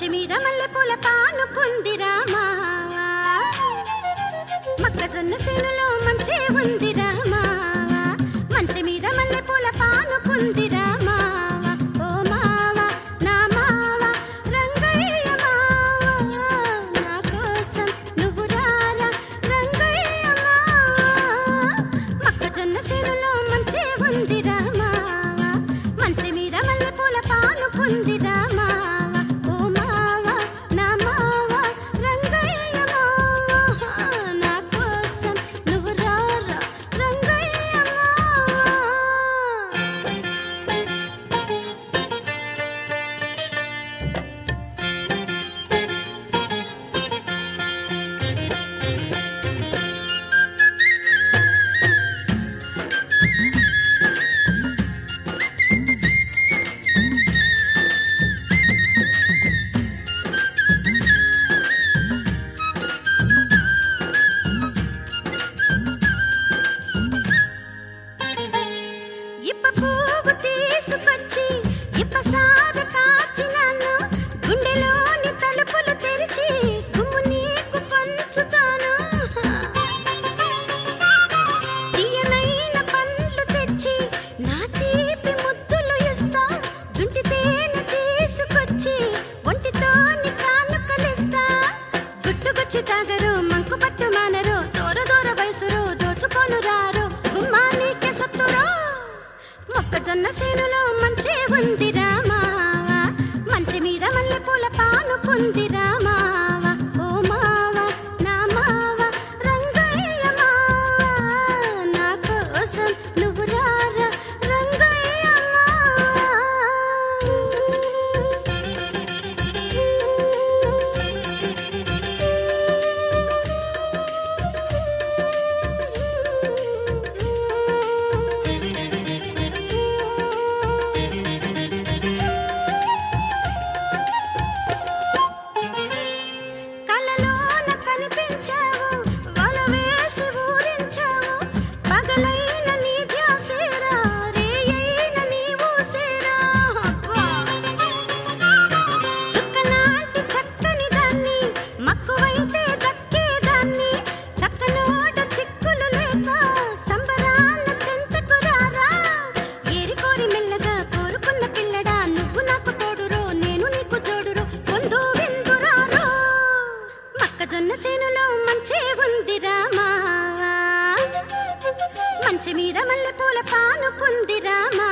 మంచి మీద మల్లె పూల పాను పుందిరా మావా మొక్కజొన్న సేనులో మంచి ఉందిరా మావా మంచి మీద మల్లె పూల పాను పుందిరా మావా ఓ మావా నా మావా రంగయ్య మావా నా కోసం నువ్వు రారా రంగయ్య మావా మొక్కజొన్న సేనులో మంచి ఉందిరా మావా మంచి మీద మల్లె పూల పాను పుందిరా మావా ఓ మావా నా మావా రంగయ్య మావా నా కోసం నువ్వు రారా రంగయ్య మావా ఇప్ప పువ్వు తీసుకొచ్చి ఇప్ప సార కాచినాను గుండెలోని తలుపులు తెరిచి గుమ్ము నీకు పంచుతాను తీయనైన పండ్లు తెచ్చి నా తీపి ముద్దులు ఇస్తా జుంటి తేనె తీసుకొచ్చి ఒంటితోని కానుకలిస్తా గుట్టుకొచ్చి తాగరు మంకు పట్టు మానరు దూర దూర వయసురు దోచుకోను రారు గుమ్మానికే సత్తురో మొక్కజొన్న సేనులో మంచి ఉందిరా మావా మంచి మీద మల్లె పూల పాను పుందిరా మావా ఓ మావా నా మావా రంగయ్య మావా నా కోసం నువ్వు రారా రంగయ్య కలలోన కనిపించావు వల వేసి ఊరించావు పగలైన నీ ధ్యాసేరా రేయైన నీ ఊసేరా అబ్బా. చుక్కలాంటి చక్కని దాన్ని మక్కువైతే దక్కేదాన్ని చక్కనోడ చిక్కులు లేక సంబరాల చెంతకు రారా ఏరి కోరి మెల్లగా కోరుకున్న పిల్లడా నువ్వు నాకు తోడురో నేను నీకు జోడురో పొందు విందురారో మొక్కజొన్న సేనులో మంచి ఉందిరా మావా మంచి మీద మల్లె పూల పాను పుందిరా మా